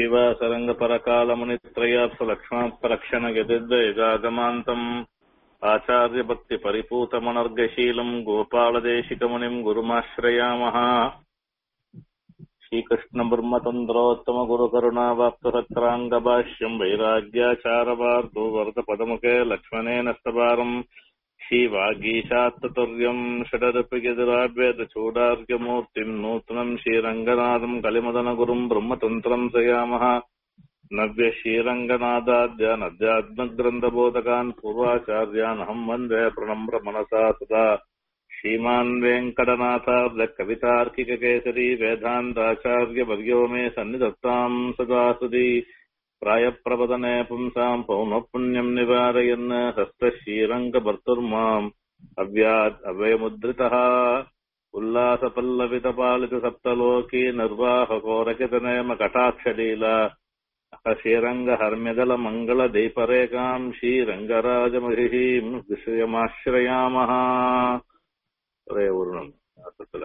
श्रीवासरङ्गपरकालमुनित्रयाप्सलक्ष्माप्तलक्षणगदिद्वयगागमान्तम् आचार्यभक्तिपरिपूतमनर्गशीलम् गोपालदेशिकमुनिम् गुरुमाश्रयामः श्रीकृष्णब्रह्मतन्द्रोत्तमगुरुकरुणावाप्तसत्राङ्गभाष्यम् वैराग्याचारवार्तो वर्तपदमुखे लक्ष्मणेन स्तवारम् श्रीवागीशात्ततुर्यम् षडरपिगदिराभ्यदचूडार्यमूर्तिम् नूतनम् श्रीरङ्गनाथम् कलिमदनगुरुम् ब्रह्मतन्त्रम् सयामः नव्य श्रीरङ्गनादाद्य नद्यात्मग्रन्थबोधकान् पूर्वाचार्यान् अहम् वन्दे प्रणम्र मनसा सदा श्रीमान् वेङ्कटनाथार्य कवितार्किककेसरी वेदान्ताचार्यवर्यो मे सन्निधत्ताम् सदा सुधी प्रायप्रवदने पुंसाम् पौनःपुण्यम् निवारयन् हस्तश्रीरङ्गभर्तुर्माम् अव्यात् अव्ययमुद्रितः उल्लासपल्लवितपालितसप्तलोकी निर्वाहकोरकितनेम कटाक्षलीला श्रीरङ्गहर्म्यदलमङ्गलदीपरेखाम् श्रीरङ्गराजमहिषीम् विषयमाश्रयामः ஒரே ஒரு அர்த்தத்துல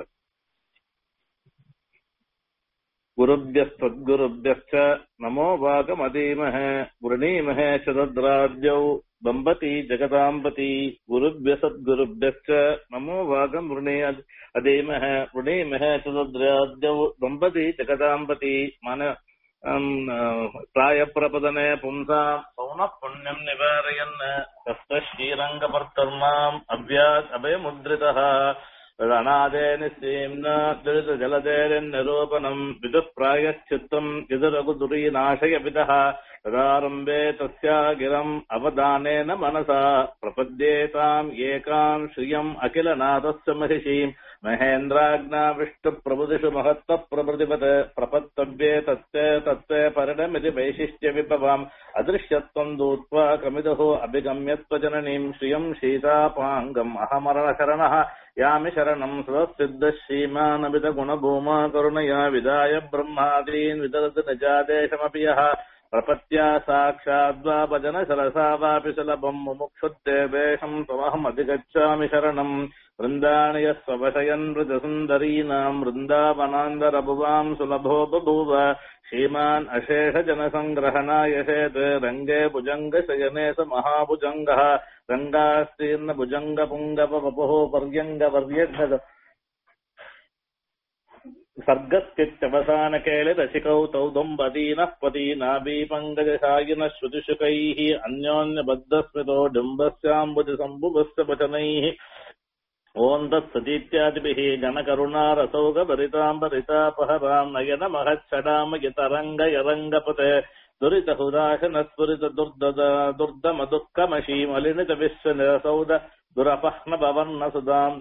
गुरुभ्यस्तद्गुरुभ्यश्च नमो वागमदीमः वृणीमहे च तद्राज्यौ बम्बति जगदाम्बति गुरुभ्य सद्गुरुभ्यश्च नमो वागम् वृणे अदीमः वृणीमः च तद्राज्यौ बम्बति जगदाम्बति मन प्रायप्रपदने पुंसा पौनः पुण्यम् निवारयन् हस्तश्रीरङ्गभर्तर्माम् अव्यात् अभयमुद्रितः अनादे निःसीम्ना जलदेरन्निरूपणम् विदुः प्रायश्चित्तम् यदुरघुदुरीनाशयपितः तदारम्भे तस्या गिरम् अवदानेन मनसा प्रपद्येताम् एकाम् श्रियम् अखिलनाथस्य महिषीम् महेन्द्राज्ञाविष्टुप्रभुदिषु महत्त्वप्रभृतिपत् प्रपत्तव्ये तत्ते तत्ते परिणमिति वैशिष्ट्यविभवाम् अदृश्यत्वम् दूत्वा क्रमिदुः अभिगम्यत्वजननीम् श्रियम् शीतापाङ्गम् अहमरणशरणः यामि शरणम् स्वसिद्धः श्रीमानविद गुणभूमा करुणया विदाय ब्रह्मादीन् विदरत् निजादेशमपि यः प्रपत्या साक्षाद्वा भजन सरसा वापि सुलभम् मुमुक्षुद्देवेशम् त्वमहमधिगच्छामि शरणम् वृन्दानि यस्वशयन् वृजसुन्दरीनाम् वृन्दावनान्दरभुवाम् सुलभो बभूव श्रीमान् अशेषजनसङ्ग्रहणाय शेत् रङ्गे भुजङ्गशयने स महाभुजङ्गः रङ्गास्तीर्णभुजङ्गपुङ्गपवपुः पर्यङ्गवर्यङ्ग सर्गस्थित्यवसानकेलिरसिकौ तौ दम्बदीनः पदीनाबीपङ्कजशायिनः श्रुतिशुकैः अन्योन्यबद्धस्मृतो डिम्बस्याम्बुजसम्भुवस्य वचनैः ओम् तत्सतीत्यादिभिः जनकरुणारसौगभरिताम्बरितापहराम् नयन महच्छडामयतरङ्गयरङ्गपते दुरितहुदाशनस्फुरित दुर्दमदुःखमशीमलिनित विश्वनिरसौद दुरपह्न भवन्न सुदाम्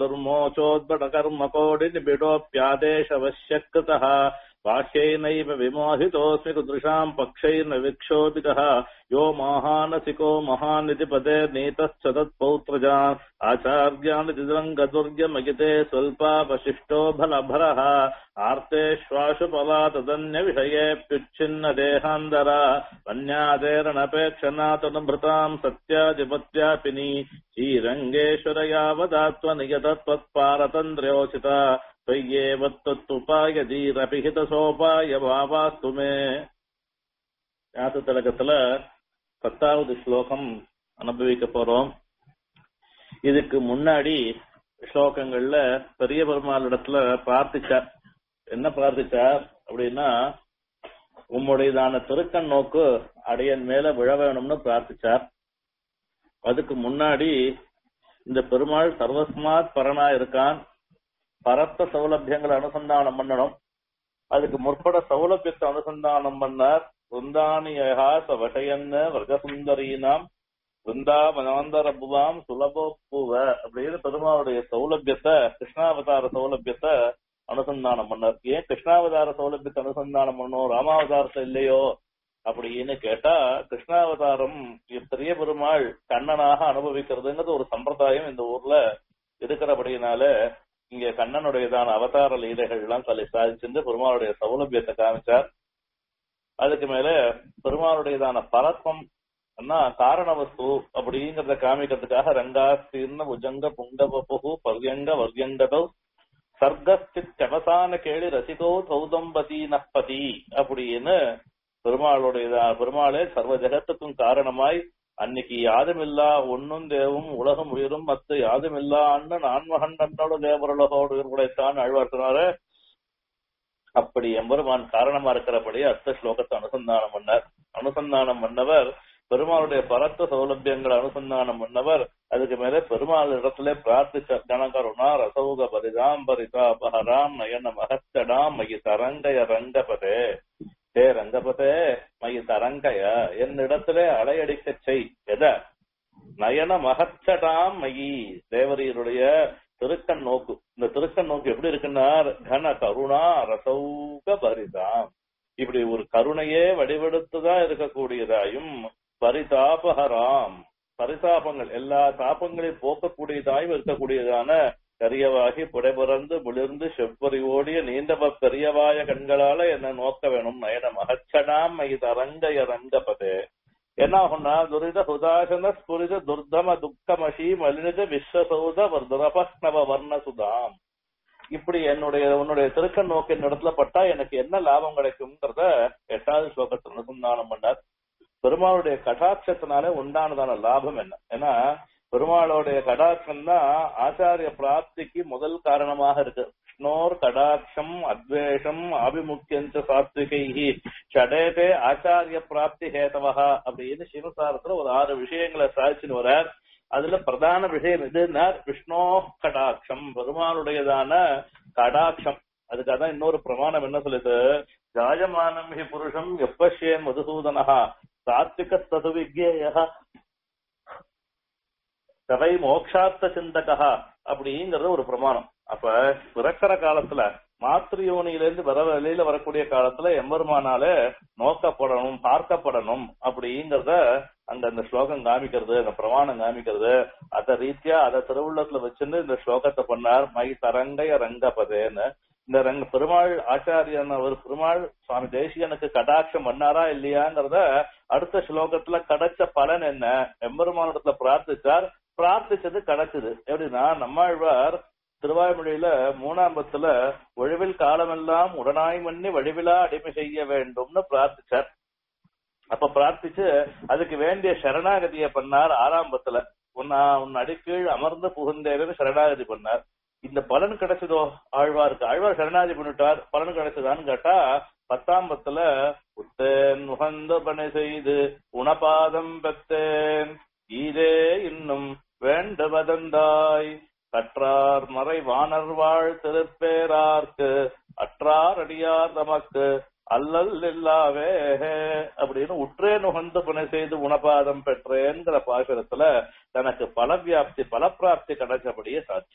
दुर्मोचोद्भटकर्मकोडिनिबिडोऽप्यादेशवश्यकृतः बाह्यैनैव विमोहितोऽस्मि कुदृशाम् पक्षैर्न विक्षोभितः यो माहानसिको महानिति पदे नीतश्च तत्पौत्रजान् आचार्यानितिरङ्गदुर्गमगिते स्वल्पावशिष्टो फलभरः आर्तेष्वाशुपला तदन्यविषयेऽप्युच्छिन्न देहान्तरा वन्यादेरणपेक्षनातनुभृताम् सत्याधिपत्यापिनी श्रीरङ्गेश्वर यावदात्वनियतत्वत्पारतन्त्र्योचिता त्वय्येव त्वत्ुपायदीरपिहितसोपाय भावास्तु मे யாத்து திலகத்துல பத்தாவது ஸ்லோகம் அனுபவிக்க போறோம் இதுக்கு முன்னாடி ஸ்லோகங்கள்ல பெரிய பெருமாள் இடத்துல பிரார்த்திச்சார் என்ன பிரார்த்திச்சார் அப்படின்னா உம்முடையதான திருக்கண் நோக்கு அடையன் மேல விழ வேணும்னு பிரார்த்திச்சார் அதுக்கு முன்னாடி இந்த பெருமாள் சர்வஸ்மாத் பரனா இருக்கான் பரத்த சௌலபியங்களை அனுசந்தானம் பண்ணணும் அதுக்கு முற்பட சௌலபியத்தை அனுசந்தானம் பண்ணார் வృందానియహ సవటయన్న వ్రజసుந்தரீனாம் பிருந்தாவனாந்தரபுவாம் சுலபோப்புவ அப்படின்னு பெருமாளுடைய சௌலபியத்தை கிருஷ்ணாவதார சௌலபியத்தை அனுசந்தானம் பண்ணார் ஏன் கிருஷ்ணாவதார சௌலபியத்தை அனுசந்தானம் பண்ணணும் ராமாவதாரத்தை இல்லையோ அப்படின்னு கேட்டா கிருஷ்ணாவதாரம் பெரிய பெருமாள் கண்ணனாக அனுபவிக்கிறதுங்கிறது ஒரு சம்பிரதாயம் இந்த ஊர்ல இருக்கிறபடியினால இங்க கண்ணனுடையதான அவதார லீலைகள் எல்லாம் சொல்லி சாதிச்சிருந்து பெருமாளுடைய சௌலபியத்தை காமிச்சார் அதுக்கு மேல பெருமாளுடையதான பரத்வம் காரண வஸ்து அப்படிங்கறத காமிக்கிறதுக்காக ரங்காஸ்தீர்ண புஜங்க புங்கபு பர்யங்க வர்யங்கதோ சர்க்கஸ்தித் அவசான கேளி ரசிகோ தௌதம்பதி நப்பதி அப்படின்னு பெருமாளுடைய பெருமாளே சர்வ ஜெகத்துக்கும் காரணமாய் அன்னைக்கு யாதுமில்லா ஒன்னும் தேவும் உலகம் உயிரும் மத்து யாதுமில்லா அண்ணன் ஆன்மகன் தன்னோட தேவருலகோடு உடைத்தான் அழ்வார்த்தினாரு அப்படி எம்பெருமான் காரணமா இருக்கிறபடி அடுத்த ஸ்லோகத்தை அனுசந்தானம் பண்ணார் அனுசந்தானம் பண்ணவர் பெருமாளுடைய பரத்த சௌலபியங்களை அனுசந்தானம் பண்ணவர் அதுக்கு மேல பெருமாள் இடத்துல பிரார்த்திச்ச கணகருணா ரசௌக பரிதாம் பரிதாபஹராம் நயன மகத்தடாம் மகி தரங்கய ரங்கபதே ஹே ரங்கபதே மகி தரங்கய என்னிடத்துல அலையடிக்க செய் எத நயன மகச்சடாம் மகி தேவரீருடைய திருக்கண் நோக்கு இந்த திருக்கண் நோக்கு எப்படி இருக்குன்னா கன கருணா ரசௌக பரிதாம் இப்படி ஒரு கருணையே வடிவெடுத்துதான் இருக்கக்கூடியதாயும் பரிதாபகராம் பரிதாபங்கள் எல்லா தாபங்களையும் போக்கக்கூடியதாயும் இருக்கக்கூடியதான கரியவாகி புடைபுறந்து முளிர்ந்து செவ்வரி ஓடிய நீண்டவ பெரியவாய கண்களால என்ன நோக்க வேணும் நயன மகச்சடாம் மை தரங்கய ரங்கபதே என்ன ஆகும்னா துரித சுதாசன ஸ்புரித துர்தம துக்கமஷி மலினித விஸ்வசௌத வர்தரபஸ்னவ வர்ண சுதாம் இப்படி என்னுடைய உன்னுடைய திருக்கண் நோக்கு இடத்துல பட்டா எனக்கு என்ன லாபம் கிடைக்கும்ங்கிறத எட்டாவது ஸ்லோகத்தில் அனுசந்தானம் பண்ணார் பெருமாளுடைய கடாட்சத்தினால உண்டானதான லாபம் என்ன ஏன்னா பெருமாளுடைய கடாட்சம் தான் ஆச்சாரிய பிராப்திக்கு முதல் காரணமாக இருக்கு விஷ்ணோர் கடாட்சம் அத்வேஷம் ஆபிமுக்கியஞ்ச சாத்விகை ஷடேதே ஆச்சாரிய பிராப்தி ஹேதவகா அப்படின்னு சிவசாரத்துல ஒரு ஆறு விஷயங்களை சாதிச்சுன்னு வரார் அதுல பிரதான விஷயம் எதுன்னா விஷ்ணோ கடாட்சம் பெருமாளுடையதான கடாட்சம் அதுக்காக தான் இன்னொரு பிரமாணம் என்ன சொல்லுது ஜாயமானம் ஹி புருஷம் எப்பஷேன் மதுசூதனஹா சாத்விக ததுவிஜேய கதை மோக்ஷார்த்த சிந்தகா அப்படிங்கறது ஒரு பிரமாணம் அப்ப பிறக்கிற காலத்துல மாத்திரியோனியிலிருந்து வர வெளியில வரக்கூடிய காலத்துல எம்பெருமானால நோக்கப்படணும் பார்க்கப்படணும் அப்படிங்கறத அங்க அந்த ஸ்லோகம் காமிக்கிறது அந்த பிரமாணம் காமிக்கிறது அத ரீதியா அத திருவுள்ளத்துல வச்சுன்னு இந்த ஸ்லோகத்தை பண்ணார் மை தரங்கைய ரங்கபதேன்னு இந்த ரங்க பெருமாள் ஆச்சாரியன் அவர் பெருமாள் சுவாமி தேசியனுக்கு கடாட்சம் பண்ணாரா இல்லையாங்கிறத அடுத்த ஸ்லோகத்துல கிடைச்ச பலன் என்ன எம்பெருமானிடத்துல பிரார்த்திச்சார் பிரார்த்திச்சது கிடைச்சது எப்படின்னா நம்மாழ்வார் திருவாய்மொழியில மூணாம்பத்துல ஒழிவில் காலமெல்லாம் உடனாய் மண்ணி வழிவிலா அடிமை செய்ய வேண்டும்னு பிரார்த்திச்சார் அப்ப பிரார்த்திச்சு அதுக்கு வேண்டிய சரணாகதியை பண்ணார் ஆறாம்பத்துல உன்னா உன் அடிக்கீழ் அமர்ந்து புகுந்தேன்னு சரணாகதி பண்ணார் இந்த பலன் கிடைச்சதோ ஆழ்வாருக்கு ஆழ்வார் சரணாகதி பண்ணிட்டார் பலன் கிடைச்சதான்னு கேட்டா பத்தாம்பத்துல உத்தேன் உகந்த பணி செய்து உணபாதம் பெத்தேன் ஈதே இன்னும் வேண்டுவதந்தாய் கற்றார் மறை வானர் வாழ் திருப்பேரார்க்கு அற்றார் அடியார் தமக்கு அல்லல் இல்லாவே அப்படின்னு உற்றே நுகர்ந்து புனை செய்து உணபாதம் பெற்றேங்கிற பாசுரத்துல தனக்கு பல வியாப்தி பலப்பிராப்தி கிடைச்சபடியே சாட்சி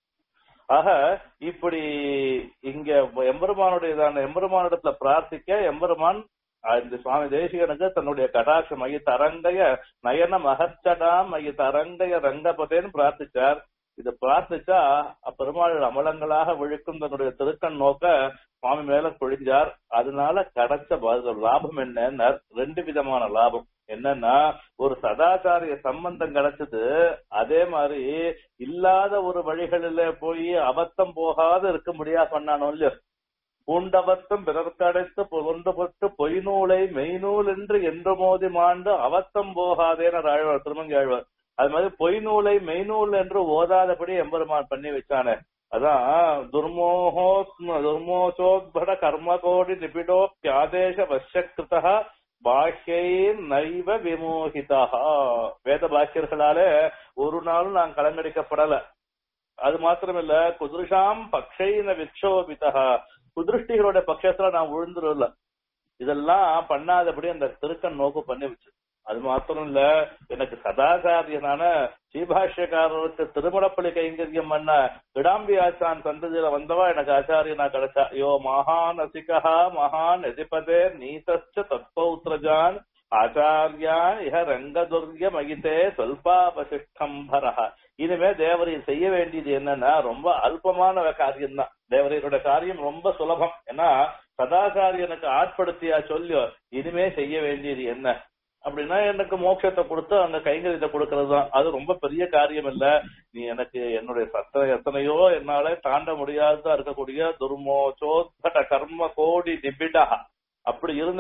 ஆக இப்படி இங்க எம்பெருமானுடையதான எம்பெருமானிடத்துல பிரார்த்திக்க எம்பெருமான் இந்த சுவாமி தேசிகனுக்கு தன்னுடைய கடாட்ச மைய தரங்கைய நயன மகச்சடா மைய தரங்கைய ரங்கபதேன்னு பிரார்த்திச்சார் இது பிரார்த்திச்சா பெருமாள் அமலங்களாக விழுக்கும் தன்னுடைய திருக்கண் நோக்க சுவாமி மேல பொழிஞ்சார் அதனால கிடைச்ச லாபம் என்ன ரெண்டு விதமான லாபம் என்னன்னா ஒரு சதாச்சாரிய சம்பந்தம் கிடைச்சது அதே மாதிரி இல்லாத ஒரு வழிகளில போய் அபத்தம் போகாத இருக்க முடியா சொன்னானோ இல்லையோ பூண்டபத்தம் பிறர்க்கடைத்து புகழ்ந்துபட்டு பொய்நூலை மெய்நூல் என்று என்று மோதி மாண்டு அவத்தம் போகாதேன்னு ஆழ்வார் திருமங்கி ஆழ்வார் அது மாதிரி பொய்நூலை மெய்நூல் என்று ஓதாதபடி எம்பெருமான் பண்ணி வச்சானே அதான் துர்மோகோ துர்மோசோத்பட கர்மகோடி நிபிடோ தியாதேச வசக்கிருதா பாஷ்யை நைவ விமோகிதா வேத பாக்கியர்களால ஒரு நாளும் நான் கலங்கடிக்கப்படல அது மாத்திரமில்ல குதிருஷாம் பக்ஷைன விக்ஷோபிதா குதிருஷ்டிகளோட பட்சத்துல நான் விழுந்துருல இதெல்லாம் பண்ணாதபடி அந்த திருக்கண் நோக்கு பண்ணி வச்சு அது மாத்திரம் இல்ல எனக்கு சதாச்சாரியனான ஸ்ரீபாஷ்யக்காரருக்கு திருமணப்பள்ளி கைங்கரியம் பண்ண விடாம்பி ஆச்சான் சந்ததியில வந்தவா எனக்கு ஆச்சாரியனா கிடைச்சா யோ மகான் அசிகா மகான் எதிபதே நீசச்ச தத்பௌத்ரஜான் ஆச்சாரியான் இஹ ரங்கதுர்ய மகிதே சொல்பாபசிஷ்டம்பரஹ இனிமே தேவரையில் செய்ய வேண்டியது என்னன்னா ரொம்ப அல்பமான காரியம் தான் தேவரையரோட காரியம் ரொம்ப சுலபம் ஏன்னா சதாச்சாரியனுக்கு ஆட்படுத்தியா சொல்லியோ இனிமே செய்ய வேண்டியது என்ன அப்படின்னா எனக்கு மோட்சத்தை கொடுத்து அந்த கைங்கரியத்தை கொடுக்கறது தான் அது ரொம்ப பெரிய காரியம் இல்ல நீ எனக்கு என்னுடைய சத்த எத்தனையோ என்னால தாண்ட முடியாததா இருக்கக்கூடிய துர்மோச்சோத்பட கர்ம கோடி நிபிடா அப்படி இருந்தேன்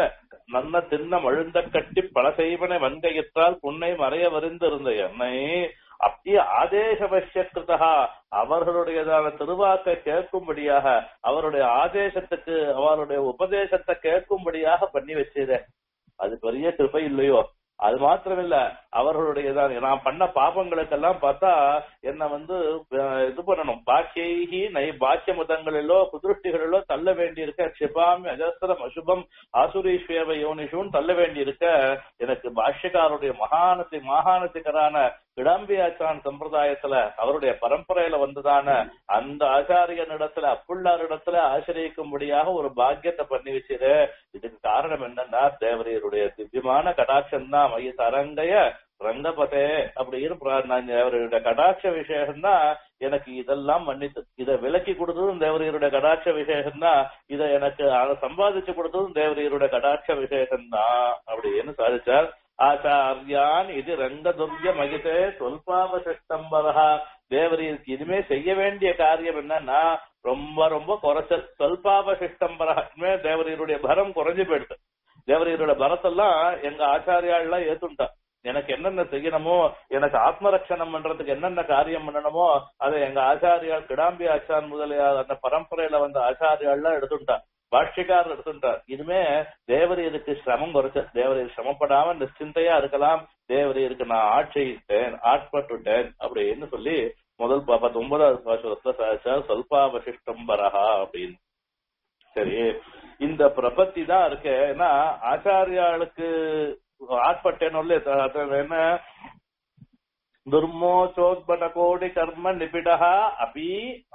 நன்ன தின்ன மழுந்த கட்டி பல செய்வனை வன்கையிற்றால் புன்னை மறைய வரிந்திருந்த என்னை அப்படியே ஆதேசவசியகிருதா அவர்களுடையதான திருவாக்கை கேட்கும்படியாக அவருடைய ஆதேசத்துக்கு அவருடைய உபதேசத்தை கேட்கும்படியாக பண்ணி வச்சதே அது பெரிய கிருபை இல்லையோ அது மாத்திரமில்ல அவர்களுடையதான் நான் பண்ண பாபங்களுக்கெல்லாம் பார்த்தா என்ன வந்து அஹ், இது பண்ணணும் பாக்கியைகி நை பாக்கிய முதங்களிலோ குதிருஷ்டிகளிலோ தள்ள வேண்டி இருக்க க்ஷிபாமி அஜஸ்திரம் அசுபம் ஆசுரீஸ்வேவ யோனிஷும் தள்ள வேண்டி இருக்க எனக்கு பாஷ்யக்காரருடைய மகானசி மகானசிகரான கிடாம்பியாச்சான் சம்பிரதாயத்துல அவருடைய பரம்பரையில வந்ததான அந்த ஆச்சாரியனிடத்துல அப்புள்ளார் இடத்துல ஆசிரியக்கும்படியாக ஒரு பாக்கியத்தை பண்ணி வச்சிரு இதுக்கு காரணம் என்னன்னா தேவரையருடைய திவ்யமான கடாட்சம் தான் மைய தரங்கைய ரங்கபதே அப்படின்னு பிர- நான் அவருடைய கடாட்ச விசேஷம் தான் எனக்கு இதெல்லாம் மன்னித்து இதை விலக்கி கொடுத்ததும் தேவரையருடைய கடாட்ச விசேஷம் தான் இதை எனக்கு அதை சம்பாதிச்சு கொடுத்ததும் தேவரையருடைய கடாட்ச விசேஷம் தான் அப்படின்னு சாதிச்சார் ஆச்சாரியான் இது ரங்கதுர்ய மகிதே சொல்பாவசிஷ்டம்பரா தேவரீருக்கு இனிமே செய்ய வேண்டிய காரியம் என்னன்னா ரொம்ப ரொம்ப குறைச்சல் சொல்பாவசிஷ்டம்பரா இனிமே தேவரீருடைய பரம் குறைஞ்சு போயிடுது தேவரீரோட பரத்தெல்லாம் எங்க ஆச்சாரியாள்லாம் ஏத்துண்டா எனக்கு என்னென்ன செய்யணுமோ எனக்கு ஆத்மரட்சணம் பண்றதுக்கு என்னென்ன காரியம் பண்ணணுமோ அதை எங்க ஆச்சாரியால் கிடாம்பி ஆச்சான் முதலியார் அந்த பரம்பரையில வந்த ஆச்சாரியாள்லாம் எடுத்துட்டா பாஷ்யக்காரர் எடுத்துட்டார் இனிமே தேவரீருக்கு சிரமம் குறைச்ச தேவரீர் சிரமப்படாம நிশ্চিந்தையா இருக்கலாம் தேவரீருக்கு நான் ஆட்சியிட்டேன் ஆட்பட்டுட்டேன் அப்படின்னு சொல்லி முதல் ப- பத்தொன்பதாவது பாசுரத்துல சாதிச்சார் சொல்பாவசிஷ்டம்பரஹா அப்படின்னு சரி இந்த பிரபத்தி தான் இருக்கு ஏன்னா ஆச்சாரியாளுக்கு ஆட்பட்டேன்னு என்ன துர்மோச்சோத்பட கோடி கர்ம நிபிடா அபி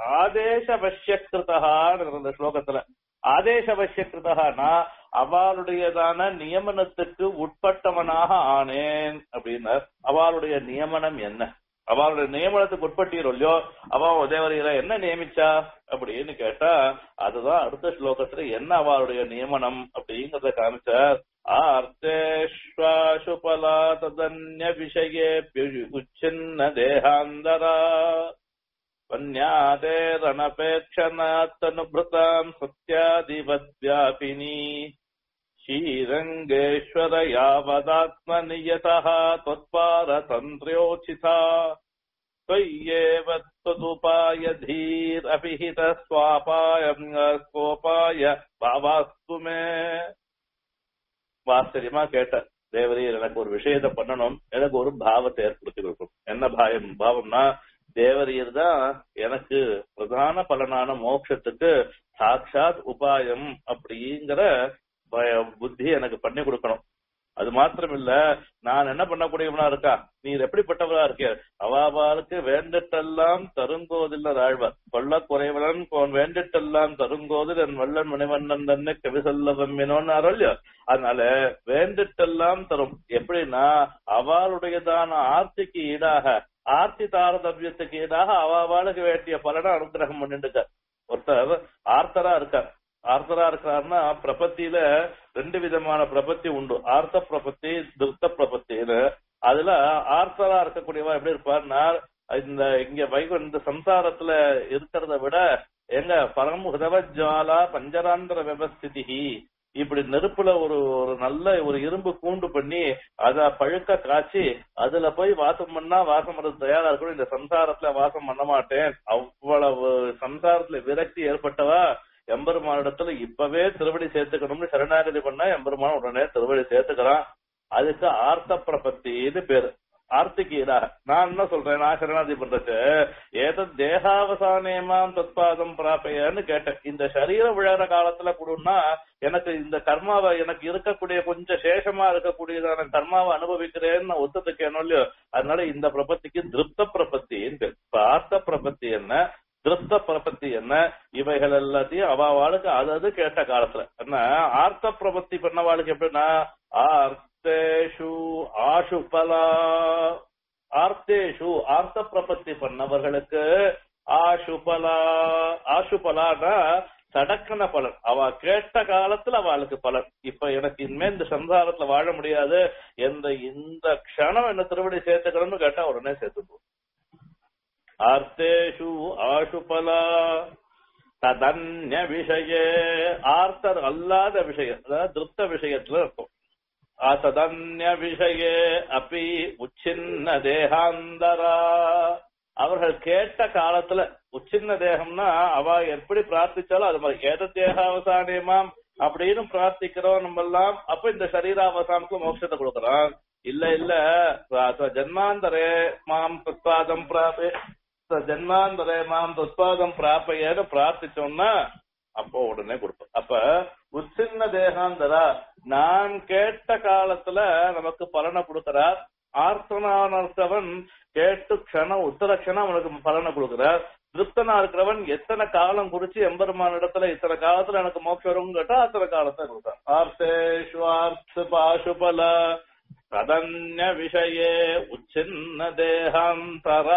ஆதேசவசியகிருதகான்னு இந்த ஸ்லோகத்துல ஆதேசவசியகிருதகானா அவளுடையதான நியமனத்துக்கு உட்பட்டவனாக ஆனேன் அப்படின்னார் அவளுடைய நியமனம் என்ன அவளுடைய நியமனத்துக்கு உட்பட்டீரோ இல்லையோ அவன் தேவரையில என்ன நியமிச்சா அப்படின்னு கேட்டா அதுதான் அடுத்த ஸ்லோகத்துல என்ன அவளுடைய நியமனம் அப்படிங்கறத காமிச்சார் ஆர்த்தேஷ்வாசுபலா ததன்ய விஷயே உச்சின்ன தேகாந்தரா वन्यादेरनपेक्षनात्तनुभृताम् सत्यादिवद्व्यापिनी श्रीरङ्गेश्वर यावदात्मनियतः त्वत्पारतन्त्र्योचिता त्वय्येव त्वदुपाय धीरभिहितः स्वापायम् स्वोपाय भावास्तु मे ஆச்சரியமா கேட்ட தேவரீர் எனக்கு ஒரு விஷயத்தை பண்ணணும் எனக்கு ஒரு பாவத்தை ஏற்படுத்தி கொடுக்கும் என்ன பாயம் பாவம்னா தேவரீர் தான் எனக்கு பிரதான பலனான மோட்சத்துக்கு சாட்சாத் உபாயம் அப்படிங்கிற பய- புத்தி எனக்கு பண்ணி கொடுக்கணும் அது மாத்திரம் இல்ல நான் என்ன பண்ணக்கூடியவனா இருக்கா நீர் எப்படிப்பட்டவரா இருக்க அவாவாளுக்கு வேண்டிட்டெல்லாம் தருங்கோதில்ல தாழ்வார் கொள்ள குறைவலன் போன் வேண்டிட்டெல்லாம் தருங்கோதில் என் வல்லன் மணிவண்ணன் தன்னை கவி சொல்ல வம்மினோன்னு இல்லையோ அதனால வேண்டிட்டெல்லாம் தரும் எப்படின்னா அவளுடையதான ஆர்த்திக்கு ஈடாக ஆர்த்தி தாரதவியத்துக்கு ஈடாக அவாவாளுக்கு வேண்டிய பலனை அனுகிரகம் பண்ணிட்டு ஒருத்தர் ஆர்த்தரா இருக்கார் ஆர்த்தரா இருக்கிறாருன்னா பிரபத்தியில ரெண்டு விதமான பிரபத்தி உண்டு ஆர்த்த பிரபத்தி திருத்த பிரபத்தின்னு அதுல ஆர்த்தரா இருக்கக்கூடியவா எப்படி இருப்பார்னா இந்த இங்க வைகு இந்த சம்சாரத்துல இருக்கிறத விட எங்க பரமுதவ ஜுவாலா பஞ்சராந்திர விவஸ்திதி இப்படி நெருப்புல ஒரு ஒரு நல்ல ஒரு இரும்பு கூண்டு பண்ணி அத பழுக்க காய்ச்சி அதுல போய் வாசம் பண்ணா வாசம் பண்ண தயாரா இருக்கணும் இந்த சம்சாரத்துல வாசம் பண்ண மாட்டேன் அவ்வளவு சம்சாரத்துல விரக்தி ஏற்பட்டவா எம்பெருமானிடத்துல இப்பவே திருவடி சேர்த்துக்கணும்னு சரணாகதி பண்ணா எம்பெருமான் உடனே திருவடி சேர்த்துக்கிறான் அதுக்கு ஆர்த்த பிரபத்தின்னு பேரு ஆர்த்திக்கு ஈடாக நான் என்ன சொல்றேன் நான் சரணாதி பண்றது ஏதோ தேகாவசானேமாம் தத்பாதம் பிராப்பையன்னு கேட்டேன் இந்த சரீரம் விழற காலத்துல கொடுன்னா எனக்கு இந்த கர்மாவை எனக்கு இருக்கக்கூடிய கொஞ்சம் சேஷமா இருக்கக்கூடியதான கர்மாவை அனுபவிக்கிறேன்னு நான் ஒத்துத்துக்கேனோ இல்லையோ அதனால இந்த பிரபத்திக்கு திருப்த பிரபத்தின்னு பேர் இப்ப ஆர்த்த பிரபத்தி என்ன திருப்த பிரபத்தி என்ன இவைகள் எல்லாத்தையும் அவாவாளுக்கு அது அது கேட்ட காலத்துல என்ன ஆர்த்த பிரபத்தி பண்ணவாளுக்கு எப்படின்னா ஆர்த்தேஷு ஆசுபலா ஆர்த்தேஷு ஆர்த்த பிரபத்தி பண்ணவர்களுக்கு ஆசுபலா ஆசுபலானா சடக்கன பலன் அவ கேட்ட காலத்துல அவளுக்கு பலன் இப்ப எனக்கு இனிமே இந்த சம்சாரத்துல வாழ முடியாது எந்த இந்த க்ஷணம் என்ன திருவடி சேர்த்துக்கணும்னு கேட்டா உடனே சேர்த்துப்போம் ஆர்த்தேஷு ஆசுபலா ததன்ய விஷய ஆர்த்தர் அல்லாத விஷயம் அதாவது திருப்த விஷயத்துல இருக்கும் ததன்ய விஷய அப்பி உச்சின்ன தேகாந்தரா அவர்கள் கேட்ட காலத்துல உச்சின்ன தேகம்னா அவ எப்படி பிரார்த்திச்சாலும் அது மாதிரி ஏத தேகாவசானியமாம் அப்படின்னு பிரார்த்திக்கிறோம் நம்ம எல்லாம் அப்ப இந்த சரீராவசானத்துக்கு மோட்சத்தை கொடுக்கறோம் இல்ல இல்ல ஜன்மாந்தரே மாம் தத்பாதம் பிராபே ஜன்மாந்தரே மாம் தத்பாதம் பிராப்பையன்னு பிரார்த்திச்சோம்னா அப்போ உடனே கொடுப்போம் அப்ப உச்சின்ன தேகாந்தரா நான் கேட்ட காலத்துல நமக்கு பலனை கொடுக்கிறார் ஆர்த்தனானவன் கேட்டு க்ஷணம் உத்தர க்ஷணம் அவனுக்கு பலனை கொடுக்கிறார் திருப்தனா இருக்கிறவன் எத்தனை காலம் குறிச்சு எம்பெருமான இடத்துல இத்தனை காலத்துல எனக்கு மோட்சம் வரும் கேட்டா அத்தனை காலத்தை கொடுத்தான் ஆர்த்தேஷ்வார்த்த பாசுபல ததன்ய விஷயே உச்சின்ன தேகாந்தரா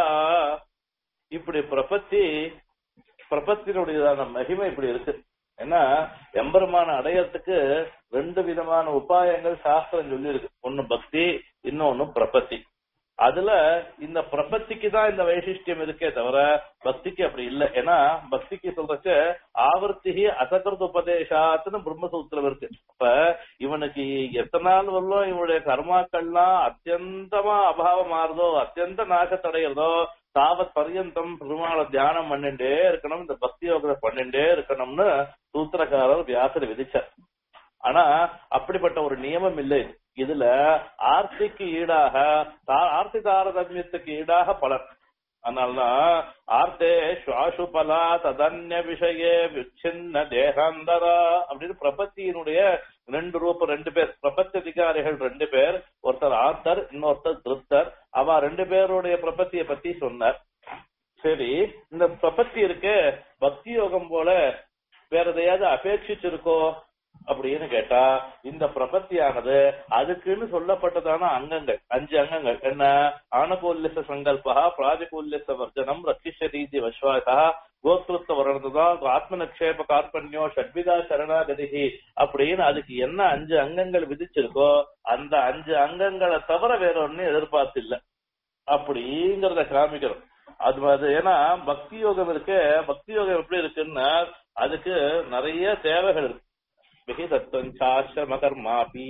இப்படி பிரபத்தி பிரபத்தினுடையதான மகிமை இப்படி இருக்கு ஏன்னா எம்பெருமான அடையறதுக்கு ரெண்டு விதமான உபாயங்கள் சாஸ்திரம் சொல்லி இருக்கு ஒன்னு பக்தி இன்னொன்னு பிரபத்தி அதுல இந்த பிரபத்திக்கு தான் இந்த வைசிஷ்டியம் இருக்கே தவிர பக்திக்கு அப்படி இல்லை ஏன்னா பக்திக்கு சொல்றச்ச ஆவர்த்திகி அசகிருத உபதேசாத்துன்னு பிரம்மசூத்திரம் இருக்கு அப்ப இவனுக்கு எத்தனை நாள் வரலும் இவனுடைய கர்மாக்கள்லாம் அத்தியந்தமா அபாவம் ஆறுதோ அத்தியந்த நாசத்தடைகிறதோ தாவத் பர்யந்தம் பெருமாளை தியானம் பண்ணிட்டே இருக்கணும் இந்த பக்தி யோகத்தை பண்ணிட்டே இருக்கணும்னு சூத்திரக்காரர் வியாசர் விதிச்சார் ஆனா அப்படிப்பட்ட ஒரு நியமம் இல்லை இதுல ஆர்த்திக்கு ஈடாக ஆர்த்தி தாரதமியத்துக்கு ஈடாக பலன் அதனாலதான் ஆர்த்தே சுவாசுபலா ததன்ய விஷய விச்சின்ன தேகாந்தரா அப்படின்னு பிரபத்தியினுடைய ரெண்டு ரூபம் ரெண்டு பேர் பிரபத்தி அதிகாரிகள் ரெண்டு பேர் ஒருத்தர் ஆர்த்தர் இன்னொருத்தர் திருப்தர் அவ ரெண்டு பேருடைய பிரபத்திய பத்தி சொன்னார் சரி இந்த பிரபத்தி இருக்கு பக்தி யோகம் போல வேற எதையாவது அபேட்சிச்சிருக்கோ அப்படின்னு கேட்டா இந்த பிரபத்தியானது அதுக்குன்னு சொல்லப்பட்டதான அங்கங்கள் அஞ்சு அங்கங்கள் என்ன ஆனகூல்யச சங்கல்பா பிராஜகூல்யச வர்ஜனம் ரத்திஷரீதி வஸ்வாசா கோத்ருத்த வரணதுதான் ஆத்ம நிக்ஷேப கார்பண்யோ ஷட்விதா சரணாகதிகி அப்படின்னு அதுக்கு என்ன அஞ்சு அங்கங்கள் விதிச்சிருக்கோ அந்த அஞ்சு அங்கங்களை தவிர வேற ஒன்னும் எதிர்பார்த்து இல்ல அப்படிங்கறத காமிக்கிறோம் அது மாதிரி ஏன்னா பக்தி யோகம் இருக்கு பக்தி யோகம் எப்படி இருக்குன்னா அதுக்கு நிறைய தேவைகள் இருக்கு விகிதத்வஞ்சாசிரம கர்மாபி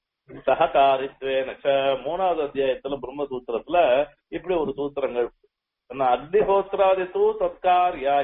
சககாரித்வேன மூணாவது அத்தியாயத்துல பிரம்மசூத்திரத்துல இப்படி ஒரு சூத்திரங்கள் அக்னிஹோத்ராதி தூ தற்காரியா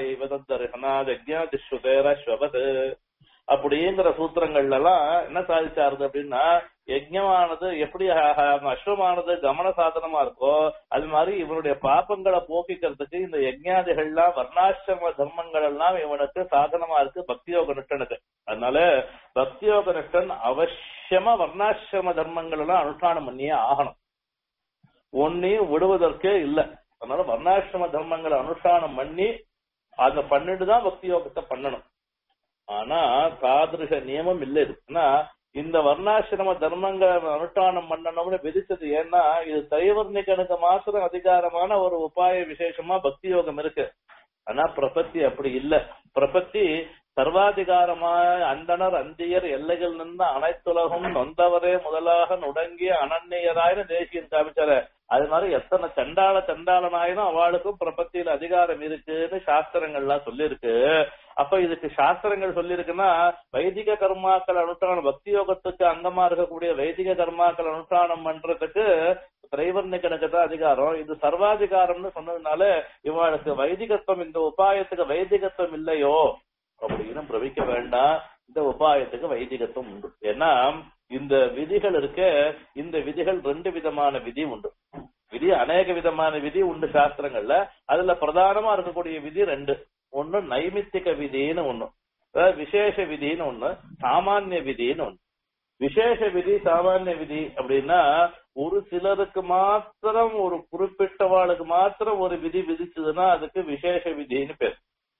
இவதர்ஹனாஜ்ஞாதிஸ்வதேரஸ்வபத் அப்படிங்கிற சூத்திரங்கள்ல எல்லாம் என்ன சாதிச்சாருது அப்படின்னா யஜ்யமானது எப்படி அஸ்வமானது கமன சாதனமா இருக்கோ அது மாதிரி இவனுடைய பாப்பங்களை போக்கிக்கிறதுக்கு இந்த யஜ்ஞாதிகள்லாம் வர்ணாசிரம தர்மங்கள் எல்லாம் இவனுக்கு சாதனமா இருக்கு பக்தியோக நிஷ்டனுக்கு அதனால பக்தியோக நிஷ்டன் அவசியமா வர்ணாசிரம தர்மங்கள் எல்லாம் அனுஷ்டானம் பண்ணியே ஆகணும் ஒன்னையும் விடுவதற்கே இல்லை அதனால வர்ணாசிரம தர்மங்களை அனுஷ்டானம் பண்ணி அதை பண்ணிட்டு தான் பக்தி யோகத்தை பண்ணணும் ஆனா தாதிருஷ நியமம் இல்லை ஏன்னா இந்த வர்ணாசிரம தர்மங்களை அனுஷ்டானம் பண்ணணும்னு விதிச்சது ஏன்னா இது தைவர்ணிகனுக்கு மாத்திரம் அதிகாரமான ஒரு உபாய விசேஷமா பக்தி யோகம் இருக்கு ஆனா பிரபத்தி அப்படி இல்ல பிரபத்தி சர்வாதிகாரமாய் அந்தனர் அந்தியர் எல்லைகள் நின்ற அனைத்துலகம் நொந்தவரே முதலாக நுடங்கிய அனன்னியராயின தேசியன் காமிச்சார அது மாதிரி எத்தனை சண்டாள சண்டாளனாயினும் அவளுக்கும் பிரபத்தியில அதிகாரம் இருக்குன்னு சாஸ்திரங்கள்லாம் சொல்லியிருக்கு அப்ப இதுக்கு சாஸ்திரங்கள் சொல்லியிருக்குன்னா வைதிக கர்மாக்கள் அனுஷ்டானம் பக்தி யோகத்துக்கு அங்கமா இருக்கக்கூடிய வைதிக கர்மாக்கள் அனுஷ்டானம் பண்றதுக்கு திரைவர்ணிகனுக்கு தான் அதிகாரம் இது சர்வாதிகாரம்னு சொன்னதுனால இவளுக்கு வைதிகத்துவம் இந்த உபாயத்துக்கு வைதிகத்துவம் இல்லையோ அப்படின்னு பிரவிக்க வேண்டாம் இந்த உபாயத்துக்கு வைதிகத்துவம் உண்டு ஏன்னா இந்த விதிகள் இருக்க இந்த விதிகள் ரெண்டு விதமான விதி உண்டு விதி அநேக விதமான விதி உண்டு சாஸ்திரங்கள்ல அதுல பிரதானமா இருக்கக்கூடிய விதி ரெண்டு ஒண்ணு நைமித்திக விதின்னு ஒண்ணு அதாவது விசேஷ விதின்னு ஒண்ணு சாமானிய விதின்னு ஒண்ணு விசேஷ விதி சாமானிய விதி அப்படின்னா ஒரு சிலருக்கு மாத்திரம் ஒரு குறிப்பிட்டவாளுக்கு மாத்திரம் ஒரு விதி விதிச்சதுன்னா அதுக்கு விசேஷ விதின்னு பேர்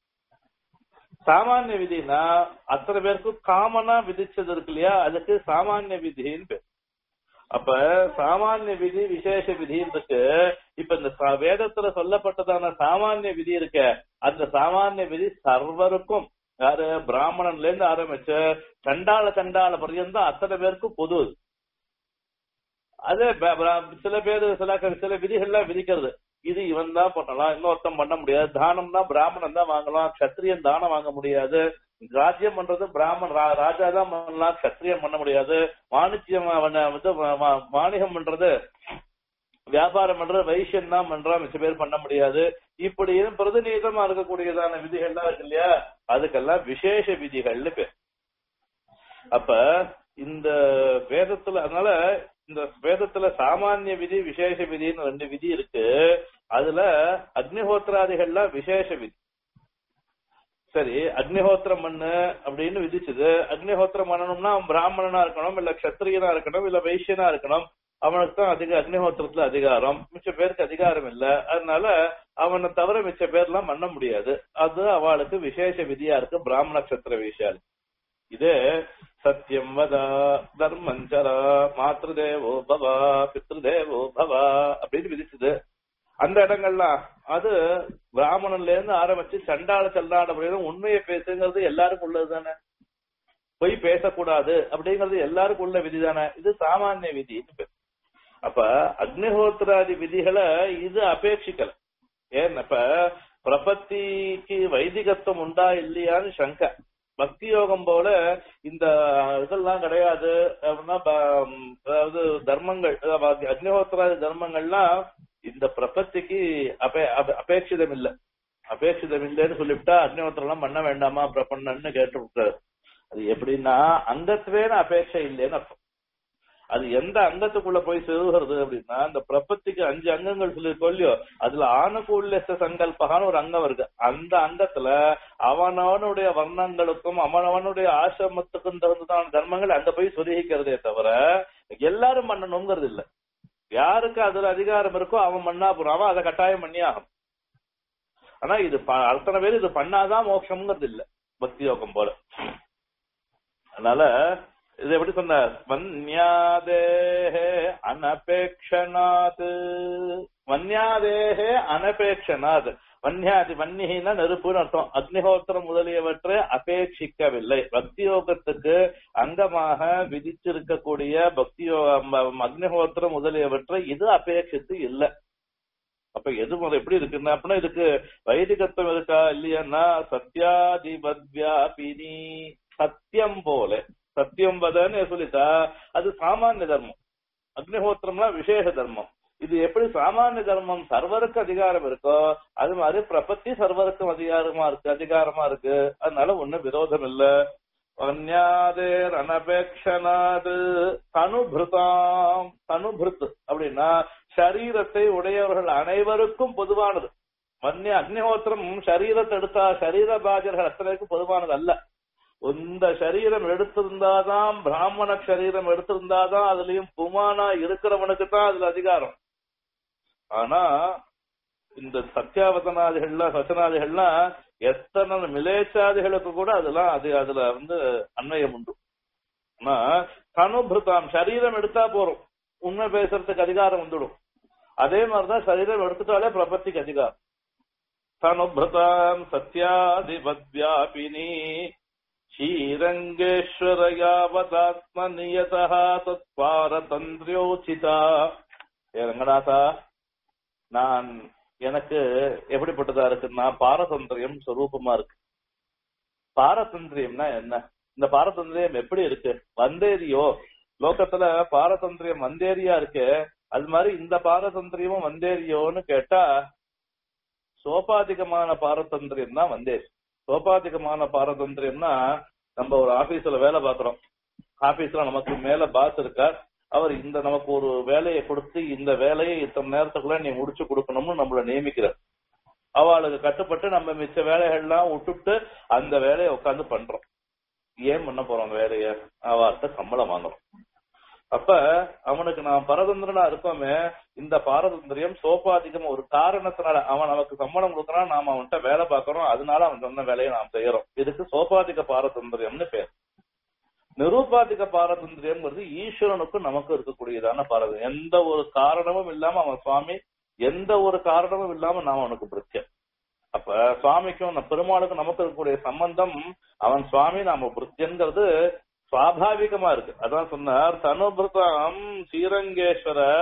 சாமானிய விதினா அத்தனை பேருக்கும் காமனா விதிச்சது இருக்கு இல்லையா அதுக்கு சாமானிய விதின்னு பேர் அப்ப சாமானிய விதி விசேஷ விதின்னு இருக்கு இப்ப இந்த வேதத்துல சொல்லப்பட்டதான சாமானிய விதி இருக்க அந்த சாமானிய விதி சர்வருக்கும் யாரு பிராமணன்ல இருந்து ஆரம்பிச்சு சண்டாள சண்டாள பர்யந்தம் அத்தனை பேருக்கும் பொது அது சில பேர் சில சில விதிகள்லாம் விதிக்கிறது இது இவன் தான் பண்ணலாம் இன்னொருத்தன் பண்ண முடியாது தானம் தான் பிராமணன் தான் வாங்கலாம் கத்திரியன் தானம் வாங்க முடியாது ராஜ்யம் பண்றது பிராமன் ரா- ராஜா தான் பண்ணலாம் கத்திரியன் பண்ண முடியாது வாணிஜ்யம் அவன வந்து வா- வா- வாணிகம் பண்றது வியாபாரம் பண்றது வைசியன் தான் பண்றான் மிச்ச பேர் பண்ண முடியாது இப்படி பிரதிநிதமா இருக்கக்கூடியதான விதிகள்லாம் இருக்கு இல்லையா அதுக்கெல்லாம் விசேஷ விதிகள்னு பேர் அப்ப இந்த வேதத்துல அதனால இந்த வேதத்துல சாமானிய விதி விசேஷ விதின்னு ரெண்டு விதி இருக்கு அதுல அக்னிஹோத்திராதிகள்லாம் விசேஷ விதி சரி அக்னிஹோத்திரம் பண்ணு அப்படின்னு விதிச்சது அக்னிஹோத்திரம் பண்ணணும்னா அவன் பிராமணனா இருக்கணும் இல்ல கத்திரியனா இருக்கணும் இல்ல வைசியனா இருக்கணும் அவனுக்கு தான் அதிக அக்னிஹோத்திரத்துல அதிகாரம் மிச்ச பேருக்கு அதிகாரம் இல்ல அதனால அவனை தவிர மிச்ச பேர்லாம் பண்ண முடியாது அது அவளுக்கு விசேஷ விதியா இருக்கு பிராமண கத்திர விஷயம் இதே சத்தியம் வத தர்மஞ்சரா மாத்ருதேவோ பவா பித்ருதேவோ பவா அப்படின்னு விதிச்சது அந்த இடங்கள்லாம் அது பிராமணன்ல இருந்து ஆரம்பிச்சு சண்டாள சல்லாட அப்படின்னு உண்மையை பேசுங்கிறது எல்லாருக்கும் உள்ளது தானே பொய் பேசக்கூடாது அப்படிங்கிறது எல்லாருக்கும் உள்ள விதி தானே இது சாமானிய விதின்னு பேர் அப்ப அக்னிஹோத்திராதி விதிகளை இது அபேட்சிக்கல ஏன் இப்ப பிரபத்திக்கு வைதிகத்துவம் உண்டா இல்லையான்னு சங்கை பக்தி யோகம் போல இந்த இதெல்லாம் கிடையாது அப்படின்னா ப- அதாவது தர்மங்கள் அதாவது அக்னிஹோத்திராதி தர்மங்கள்லாம் இந்த பிரபத்திக்கு அபே அப- அபேட்சிதம் இல்ல அபேட்சிதம் இல்லைன்னு சொல்லிவிட்டா அக்னிஹோத்திரம் எல்லாம் பண்ண வேண்டாமா அப்புறம் பண்ணன்னு கேட்டு அது எப்படின்னா அங்கத்துவேன அபேட்சை இல்லைன்னு அர்த்தம் அது எந்த அங்கத்துக்குள்ள போய் செருகிறது அப்படின்னா இந்த பிரபத்திக்கு அஞ்சு அங்கங்கள் சொல்லியிருக்கோம் இல்லையோ அதுல ஆணுகூல்ய சங்கல்பகான்னு ஒரு அங்கம் இருக்கு அந்த அங்கத்துல அவனவனுடைய வர்ணங்களுக்கும் அவனவனுடைய ஆசிரமத்துக்கும் தகுந்ததான தர்மங்கள் அங்க போய் சொருகிக்கிறதே தவிர எல்லாரும் பண்ணணுங்கிறது இல்ல யாருக்கு அதுல அதிகாரம் இருக்கோ அவன் பண்ணா போறான் அவன் அதை கட்டாயம் பண்ணி ஆகும் ஆனா இது ப- அத்தனை பேர் இது பண்ணாதான் மோட்சம்ங்கிறது இல்ல பக்தி யோகம் போல அதனால இது எப்படி சொன்னார் வன்யாதேஹே அனபேக்ஷனாத் வன்யாதேஹே அனபேக்ஷனாத் வன்யாதி வன்னிகின நெருப்புன்னு அர்த்தம் அக்னிஹோத்திரம் முதலியவற்றை அபேட்சிக்கவில்லை பக்தி யோகத்துக்கு அங்கமாக விதிச்சிருக்கக்கூடிய பக்தி யோ- ம- அக்னிஹோத்திரம் முதலியவற்றை இது அபேட்சித்து இல்லை அப்ப எது முதல் எப்படி இருக்குன்னா அப்படின்னா இதுக்கு வைதிகத்துவம் இருக்கா இல்லையான்னா சத்யாதிபத்யாபினி சத்தியம் போல சத்தியம் வதன்னு சொல்லிட்டா அது சாமானிய தர்மம் அக்னிஹோத்திரம்லாம் விசேஷ தர்மம் இது எப்படி சாமானிய தர்மம் சர்வருக்கு அதிகாரம் இருக்கோ அது மாதிரி பிரபத்தி சர்வருக்கும் அதிகாரமா இருக்கு அதிகாரமா இருக்கு அதனால ஒண்ணும் விரோதம் இல்ல அந்யாதேர் அனபேக்ஷனாது தனுபிருதாம் தனுபிருத் அப்படின்னா சரீரத்தை உடையவர்கள் அனைவருக்கும் பொதுவானது வன்னிய அக்னிஹோத்திரம் சரீரத்தை எடுத்தா சரீர பாஜர்கள் அத்தனைக்கும் பொதுவானது அல்ல இந்த சரீரம் எடுத்திருந்தாதான் பிராமண சரீரம் எடுத்திருந்தாதான் அதுலயும் புமானா இருக்கிறவனுக்கு தான் அதுல அதிகாரம் ஆனா இந்த சத்தியாவதனாதிகள்லாம் வசனாதிகள்லாம் எத்தனை மிலேச்சாதிகளுக்கு கூட அதெல்லாம் அது அதுல வந்து அன்வயம் உண்டு ஆனா தனுபிருதாம் சரீரம் எடுத்தா போறோம் உண்மை பேசுறதுக்கு அதிகாரம் வந்துடும் அதே மாதிரிதான் சரீரம் எடுத்துட்டாலே பிரபத்திக்கு அதிகாரம் தனுபிருதாம் சத்யாதிபத்யாபினி ஸ்ரீரங்கேஸ்வர யாவதாத்ம நியதா தத் பாரதந்திரியோச்சிதா ஏ ரங்கநாதா நான் எனக்கு எப்படிப்பட்டதா இருக்குன்னா பாரதந்திரியம் சொரூபமா இருக்கு பாரதந்திரியம்னா என்ன இந்த பாரதந்திரியம் எப்படி இருக்கு வந்தேரியோ லோகத்துல பாரதந்திரியம் வந்தேரியா இருக்கு அது மாதிரி இந்த பாரதந்திரியமும் வந்தேரியோன்னு கேட்டா சோபாதிகமான பாரதந்திரியம் தான் வந்தேரி சோபாதிகமான பாரதந்திரியம்னா நம்ம ஒரு ஆபீஸ்ல வேலை பாக்குறோம் ஆபீஸ்ல நமக்கு மேல பாஸ் இருக்கார் அவர் இந்த நமக்கு ஒரு வேலையை கொடுத்து இந்த வேலையை இத்தனை நேரத்துக்குள்ள நீ முடிச்சு கொடுக்கணும்னு நம்மள நியமிக்கிறார் அவளுக்கு கட்டுப்பட்டு நம்ம மிச்ச வேலைகள்லாம் விட்டுட்டு அந்த வேலையை உட்காந்து பண்றோம் ஏன் பண்ண போறோம் அந்த வேலைய அவர்கிட்ட சம்பளம் வாங்குறோம் அப்ப அவனுக்கு நான் பரதந்திரனா இருக்கோமே இந்த பாரதந்திரியம் சோபாதிகம் ஒரு காரணத்தினால அவன் நமக்கு சம்பளம் கொடுக்கறான் நாம அவன்கிட்ட வேலை பார்க்கறோம் அதனால அவன் சொன்ன வேலையை நாம் செய்யறோம் இதுக்கு சோபாதிக பாரதந்திரியம்னு பேர் நிரூபாதிக பாரதந்திரியம்ங்கிறது ஈஸ்வரனுக்கும் நமக்கும் இருக்கக்கூடியதான பாரதம் எந்த ஒரு காரணமும் இல்லாம அவன் சுவாமி எந்த ஒரு காரணமும் இல்லாம நாம் அவனுக்கு பிடிச்ச அப்ப சுவாமிக்கும் நம்ம பெருமாளுக்கும் நமக்கு இருக்கக்கூடிய சம்பந்தம் அவன் சுவாமி நாம பிடிச்சங்கிறது சுவாபாவிகமா இருக்கு அதான் சொன்னார் தனுபிருதம் ஸ்ரீரங்கேஸ்வர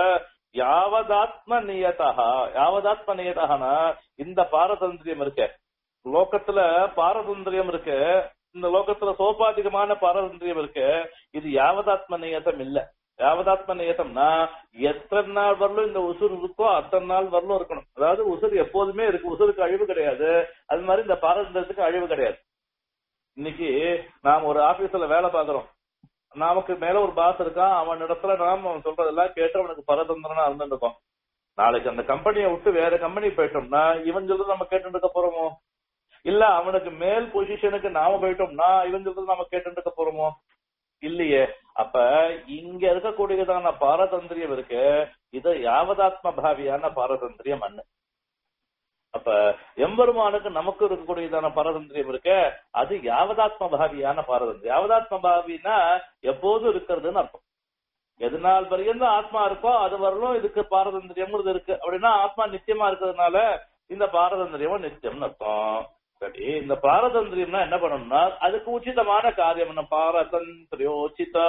யாவதாத்ம நியதா யாவதாத்ம நியதகனா இந்த பாரதந்திரியம் இருக்கு லோகத்துல பாரதந்திரியம் இருக்கு இந்த லோகத்துல சோபாதிகமான பாரதந்திரியம் இருக்கு இது யாவதாத்ம நியதம் இல்ல யாவதாத்ம நியதம்னா எத்தனை நாள் வரலும் இந்த உசுர் இருக்கோ அத்தனை நாள் வரலும் இருக்கணும் அதாவது உசுர் எப்போதுமே இருக்கு உசுருக்கு அழிவு கிடையாது அது மாதிரி இந்த பாரதந்திரத்துக்கு அழிவு கிடையாது இன்னைக்கு நாம் ஒரு ஆபீஸ்ல வேலை பாக்குறோம் நமக்கு மேல ஒரு பாஸ் இருக்கான் அவன் இடத்துல நாம் அவன் சொல்றதெல்லாம் கேட்டு அவனுக்கு பரதந்திரனா இருந்துருக்கோம் நாளைக்கு அந்த கம்பெனியை விட்டு வேற கம்பெனி போயிட்டோம்னா இவன் சொல்றது நம்ம கேட்டு இருக்க போறோமோ இல்ல அவனுக்கு மேல் பொசிஷனுக்கு நாம போயிட்டோம்னா இவன் சொல்றது நம்ம கேட்டு இருக்க போறோமோ இல்லையே அப்ப இங்க இருக்கக்கூடியதான பாரதந்திரியம் இருக்கு இது யாவதாத்ம பாவியான பாரதந்திரியம் அண்ணு அப்ப எம்பெருமானுக்கு நமக்கு இருக்கக்கூடியதான பாரதந்திரியம் இருக்கு அது யாவதாத்ம பாவியான பாரதந்திரம் யாவதாத்ம பாவினா எப்போதும் இருக்கிறதுன்னு அர்த்தம் எது நாள் பரியந்தம் ஆத்மா இருக்கோ அது வரலும் இதுக்கு பாரதந்திரியம்ங்கிறது இருக்கு அப்படின்னா ஆத்மா நித்தியமா இருக்கிறதுனால இந்த பாரதந்திரியமும் நித்தியம்னு அர்த்தம் சரி இந்த பாரதந்திரியம்னா என்ன பண்ணணும்னா அதுக்கு உச்சிதமான காரியம் என்ன பாரதந்திரியோச்சிதா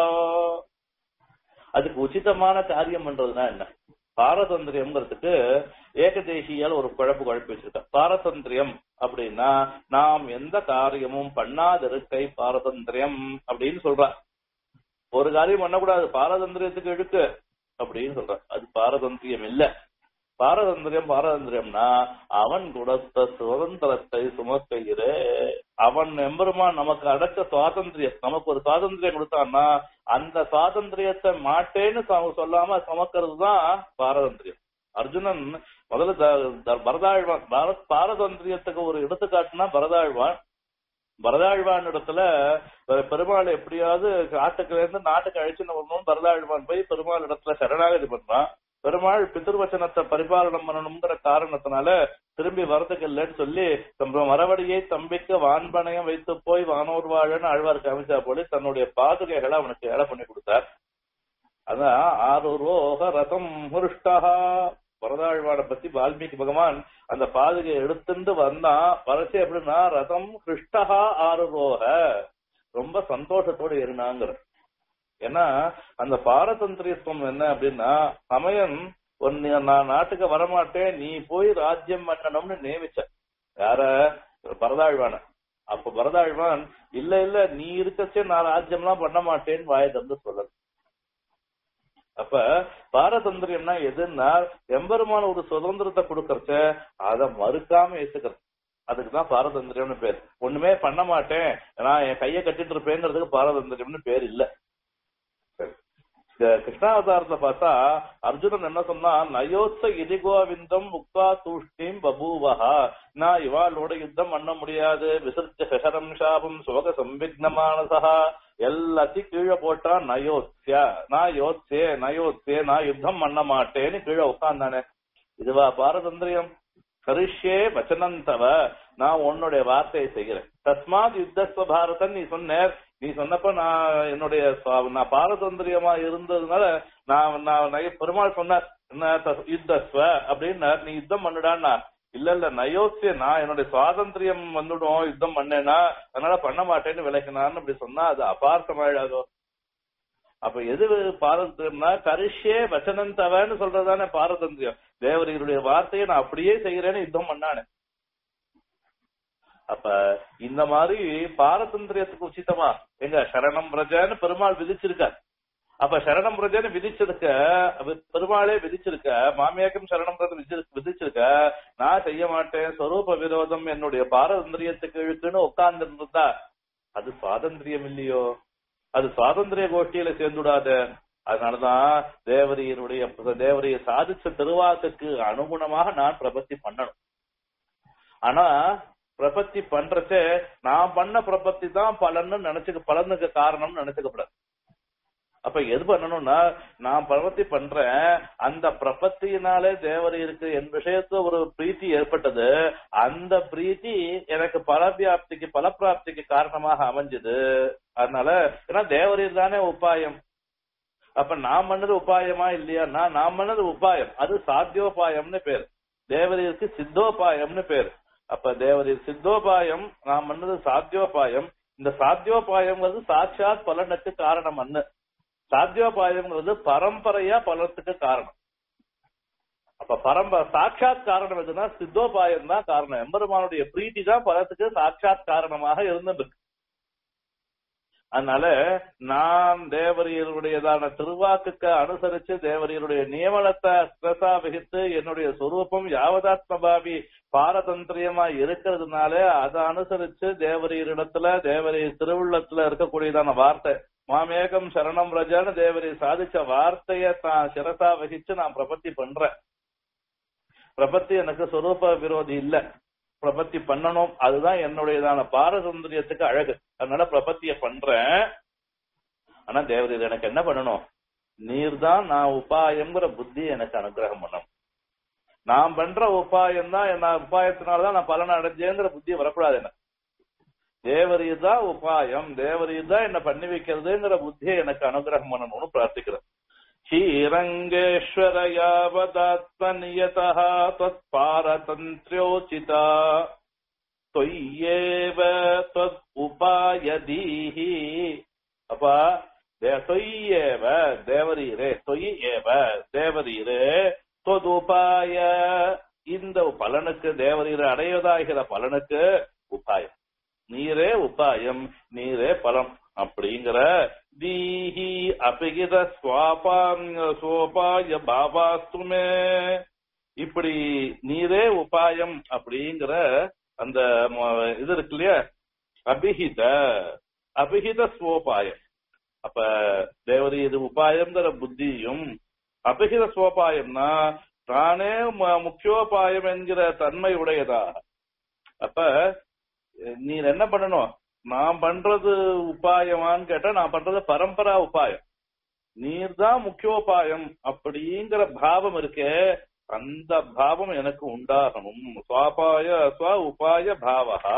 அதுக்கு உச்சிதமான காரியம் பண்றதுனா என்ன பாரதந்திரியம்ங்கிறதுக்கு ஏகதேசியால் ஒரு குழப்பு குழப்பி வச்சிருக்க பாரதந்திரியம் அப்படின்னா நாம் எந்த காரியமும் பண்ணாதிருக்கை பாரதந்திரியம் அப்படின்னு சொல்ற ஒரு காரியம் பண்ணக்கூடாது பாரதந்திரியத்துக்கு இழுக்கு அப்படின்னு சொல்ற அது பாரதந்திரியம் இல்ல பாரதந்திரியம் பாரதந்திரியம்னா அவன் கொடுத்த சுதந்திரத்தை சுமக்கையிலே அவன் எம்பெருமான் நமக்கு அடைச்ச சுவாதந்திரியம் நமக்கு ஒரு சுவாதந்திரியம் கொடுத்தான்னா அந்த சுவாதந்திரியத்தை மாட்டேன்னு ச- சொல்லாம சுமக்கிறது தான் பாரதந்திரியம் அர்ஜுனன் முதல்ல த- த- பரதாழ்வான் பார- பாரதந்திரியத்துக்கு ஒரு எடுத்துக்காட்டுனா பரதாழ்வான் பரதாழ்வான் இடத்துல பெ- பெருமாள் எப்படியாவது காட்டுக்குல இருந்து நாட்டுக்கு அழிச்சுன்னு வரணும் பரதாழ்வான் போய் பெருமாள் இடத்துல சரணாகதி பண்றான் பெருமாள் பிதிர்வச்சனத்தை பரிபாலனம் பண்ணணுங்கிற காரணத்தினால திரும்பி வரதுக்கு இல்லைன்னு சொல்லி தம் மரவடியை தம்பிக்கு வான்பனையம் வைத்து போய் வானோர் வாழன்னு ஆழ்வார் காமிச்சா போல தன்னுடைய பாதுகைகளை அவனுக்கு ஏழை பண்ணி கொடுத்தார் அதான் ஆறுரோக ரதம் ஹுருஷ்டா வரதாழ்வாட பத்தி வால்மீகி பகவான் அந்த பாதுகை எடுத்துட்டு வந்தான் வரைச்சு எப்படின்னா ரதம் ஹிருஷ்டஹா ஆறுரோக ரொம்ப சந்தோஷத்தோட இருந்தாங்கிற ஏன்னா அந்த பாரதந்திரியத்துவம் என்ன அப்படின்னா சமயம் ஒன்னு நான் நாட்டுக்கு வரமாட்டேன் நீ போய் ராஜ்யம் பண்ணணும்னு நியமிச்ச யார பரதாழ்வான அப்ப பரதாழ்வான் இல்ல இல்ல நீ இருக்கச்சே நான் ராஜ்யம்லாம் பண்ண மாட்டேன்னு வாய தந்து சொல்லல அப்ப பாரதந்திரியம்னா எதுன்னா எம்பெருமான ஒரு சுதந்திரத்தை கொடுக்கறச்ச அதை மறுக்காம ஏத்துக்கிறது அதுக்குதான் பாரதந்திரியம்னு பேர் ஒண்ணுமே பண்ண மாட்டேன் நான் என் கையை கட்டிட்டு இருப்பேங்கிறதுக்கு பாரதந்திரியம்னு பேர் இல்ல சரி. இந்த கிருஷ்ணாவதாரத்துல பார்த்தா அர்ஜுனன் என்ன சொன்னா நயோத்ச இதிகோவிந்தம் முக்தா தூஷ்டிம் பபூவஹா நான் இவாளோட யுத்தம் பண்ண முடியாது விசர்ஜ சசரம் சாபம் சோக சம்பிக்னமானசா எல்லாத்தையும் கீழே போட்டா நயோத்ய நான் யோத்சே நயோத்சே நான் யுத்தம் பண்ண மாட்டேன்னு கீழே உட்கார்ந்தானே இதுவா பாரதந்திரியம் கரிஷ்யே வச்சனந்தவ நான் உன்னுடைய வார்த்தையை செய்கிறேன் தஸ்மாத் யுத்தஸ்வ பாரதன் நீ சொன்னேர் நீ சொன்னப்ப நான் என்னுடைய சுவா- நான் பாரதந்திரியமா இருந்ததுனால நான் நான் நய- பெருமாள் சொன்னார் என்ன தஸ்- யுத்தஸ்வ அப்படின்னு நீ யுத்தம் பண்ணுடான்னா இல்ல இல்ல நயோசிய நான் என்னுடைய சுவாதந்திரியம் வந்துடும் யுத்தம் பண்ணேனா அதனால பண்ண மாட்டேன்னு விளக்கினான்னு அப்படி சொன்னா அது அபார்த்தமாயிடாதோ அப்ப எது பாரதந்திரியம்னா கரிஷ்யே வச்சனந்தவன்னு சொல்றதானே பாரதந்திரியம் தேவரையருடைய வார்த்தையை நான் அப்படியே செய்யறேன்னு யுத்தம் பண்ணானே அப்ப இந்த மாதிரி பாரதந்திரியத்துக்கு உச்சிதமா எங்க சரணம் பிரஜன்னு பெருமாள் விதிச்சிருக்கார் அப்ப சரணம் பிரஜன்னு விதிச்சிருக்க அது பெருமாளே விதிச்சிருக்க மாமியாக்கும் சரணம் பிரஜ விதிச்சிரு- விதிச்சிருக்க நான் செய்ய மாட்டேன் ஸ்வரூப விரோதம் என்னுடைய பாரதந்திரியத்துக்கு இழுக்குன்னு உட்கார்ந்து இருந்தா அது சுவாதந்திரியம் இல்லையோ அது சுவாதந்திரிய கோஷ்டியில சேர்ந்துடாத அதனாலதான் தேவரையருடைய தேவரைய சாதிச்ச திருவாக்குக்கு அனுகுணமாக நான் பிரபத்தி பண்ணணும் ஆனா பிரபத்தி பண்றச்சே நான் பண்ண பிரபத்தி தான் பலன்னு நினைச்சுக்க பலனுக்கு காரணம்னு நினைச்சுக்கப்படாது அப்ப எது பண்ணணும்னா நான் பிரபத்தி பண்றேன் அந்த பிரபத்தியினாலே தேவரையருக்கு என் விஷயத்துல ஒரு பிரீத்தி ஏற்பட்டது அந்த பிரீத்தி எனக்கு பலவியாப்திக்கு பலப்பிராப்திக்கு காரணமாக அமைஞ்சது அதனால ஏன்னா தேவரீர் தானே உபாயம் அப்ப நான் பண்ணது உபாயமா இல்லையான்னா நான் பண்ணது உபாயம் அது சாத்தியோபாயம்னு பேர் தேவரீருக்கு சித்தோபாயம்னு பேர் அப்ப தேவரீர் சித்தோபாயம் நான் பண்ணது சாத்தியோபாயம் இந்த சாத்தியோபாயம்ங்கிறது சாட்சாத் பலனுக்கு காரணம் அன்னு சாத்தியோபாயம்ங்கிறது பரம்பரையா பலத்துக்கு காரணம் அப்ப பரம்ப சாட்சாத் காரணம் எதுனா சித்தோபாயம் தான் காரணம் எம்பெருமானுடைய பிரீத்தி தான் பலத்துக்கு சாட்சாத் காரணமாக இருந்திருக்கு அதனால நான் தேவரியருடையதான திருவாக்குக்கு அனுசரிச்சு தேவரியருடைய நியமனத்தை ஸ்ரசா வகித்து என்னுடைய சொரூபம் யாவதாத்மபாவி பாரதந்திரியமா இருக்கிறதுனால அதை அனுசரிச்சு தேவரியரிடத்துல தேவரிய திருவுள்ளத்துல இருக்கக்கூடியதான வார்த்தை மாமேகம் சரணம் ரஜான்னு தேவரி சாதிச்ச வார்த்தைய தான் சிரசா வகிச்சு நான் பிரபத்தி பண்றேன் பிரபத்தி எனக்கு சொரூப விரோதி இல்ல பிரபத்தி பண்ணணும் அதுதான் என்னுடையதான பாரதந்திரியத்துக்கு அழகு அதனால பிரபத்திய பண்றேன் ஆனா தேவதை எனக்கு என்ன பண்ணணும் நீர் தான் நான் உபாயம்ங்கிற புத்தி எனக்கு அனுகிரகம் பண்ணணும் நான் பண்ற உபாயம் தான் என்ன உபாயத்தினாலதான் நான் பலனை அடைஞ்சேங்கிற புத்தி வரக்கூடாது என்ன தேவரீர் தான் உபாயம் தேவரீர் தான் என்ன பண்ணி வைக்கிறதுங்கிற புத்தியை எனக்கு அனுகிரகம் பண்ணணும்னு பிரார்த்திக்கிறேன் श्रीरङ्गेश्वर यावदात्मनियतः त्वत्पारतन्त्र्योचिता त्वय्येव त्वत् उपायदीः அப்பா தொய்யேவ தேவரீரே தொய் ஏவ தேவரீரே தொதுபாய இந்த பலனுக்கு தேவரீரை அடைவதாகிற பலனுக்கு உபாயம் நீரே உபாயம் நீரே பலம் அப்படிங்கிற தீஹி அபிகித ஸ்வாபாம் சோபாய பாபாஸ்துமே இப்படி நீரே உபாயம் அப்படிங்கிற அந்த ம- இது இருக்கு இல்லையா அபிஹித அபிஹித ஸ்வோபாயம் அப்ப தேவரி இது உபாயம்ங்கிற புத்தியும் அபிஹித ஸ்வோபாயம்னா தானே ம- முக்கியோபாயம் என்கிற தன்மை உடையதா அப்ப நீர் என்ன பண்ணணும் நான் பண்றது உபாயமான்னு கேட்டா நான் பண்றது பரம்பரா உபாயம் நீர் தான் முக்கியோபாயம் அப்படிங்கிற பாவம் இருக்கே அந்த பாவம் எனக்கு உண்டாகணும் சுவாபாய ஸ்வ உபாய பாவகா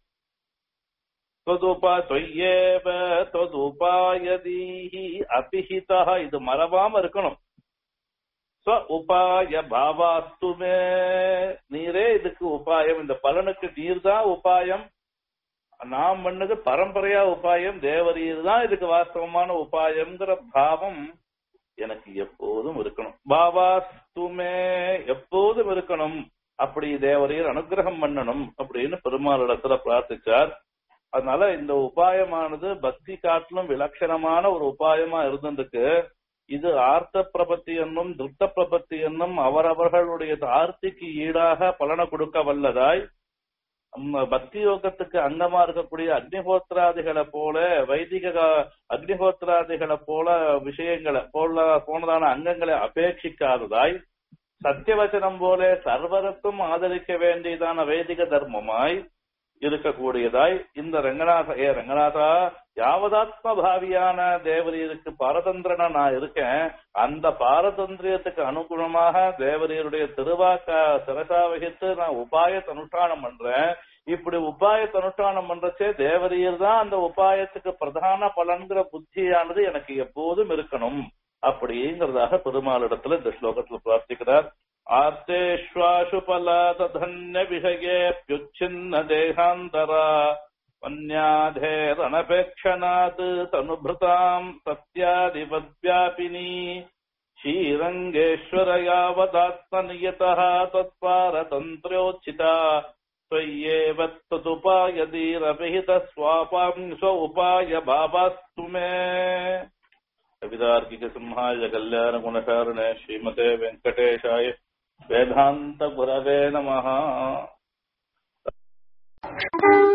தொதுபா தொய்யேவ தொதுபாயதீஹி அபிஹிதா இது மறவாம இருக்கணும் ஸ்வ உபாய பாவாஸ்துமே நீரே இதுக்கு உபாயம் இந்த பலனுக்கு நீர் தான் உபாயம் நாம் பண்ணது பரம்பரையா உபாயம் தேவரீர் தான் இதுக்கு வாஸ்தவமான உபாயம்ங்கிற பாவம் எனக்கு எப்போதும் இருக்கணும் பாவாஸ்துமே எப்போதும் இருக்கணும் அப்படி தேவரீர் அனுகிரகம் பண்ணணும் அப்படின்னு பெருமாளிடத்துல பிரார்த்திச்சார் அதனால இந்த உபாயமானது பக்தி காட்டிலும் விலட்சணமான ஒரு உபாயமா இருந்திருக்கு இது ஆர்த்த பிரபத்தி என்னும் திருப்த பிரபத்தி என்னும் அவரவர்களுடைய ஆர்த்திக்கு ஈடாக பலனை கொடுக்க வல்லதாய் நம்ம பக்தி யோகத்துக்கு அங்கமா இருக்கக்கூடிய அக்னிஹோத்திராதிகளை போல வைதிக அக்னிஹோத்திராதிகளை போல விஷயங்களை போல போனதான அங்கங்களை அபேட்சிக்காததாய் சத்தியவச்சனம் போல சர்வருக்கும் ஆதரிக்க வேண்டியதான வைதிக தர்மமாய் இருக்கக்கூடியதாய் இந்த ரங்கநாத ஏ ரங்கநாதா யாவதாத்ம பாவியான தேவரீருக்கு பாரதந்திரனா நான் இருக்கேன் அந்த பாரதந்திரியத்துக்கு அனுகுணமாக தேவரீருடைய திருவாக்க சிரசா வகித்து நான் உபாயத்தை அனுஷ்டானம் பண்றேன் இப்படி உபாயத்தை அனுஷ்டானம் பண்றச்சே தேவரீர் தான் அந்த உபாயத்துக்கு பிரதான பலன்கிற புத்தியானது எனக்கு எப்போதும் இருக்கணும் அப்படிங்கிறதாக பெருமாளிடத்துல இந்த ஸ்லோகத்துல பிரார்த்திக்கிறார் ஆர்த்தேஷ்வாசுபலாதன்ய விஷயேப்யுச்சின்ன தேகாந்தரா வன்யாதேரணபேட்சணாத் தனுபிருதாம் சத்யாதிபத்யாபினி ஸ்ரீரங்கேஸ்வர யாவதாத்மநியதः தத்பாரதந்திரோச்சிதா त्वय्येव तदुपायदीरभिहितस्वापां स्व उपाय भावास्तु मे कवितार्किकसिंहाय कल्याणगुणकारिणे श्रीमते वेङ्कटेशाय वेदान्तगुरवे नमः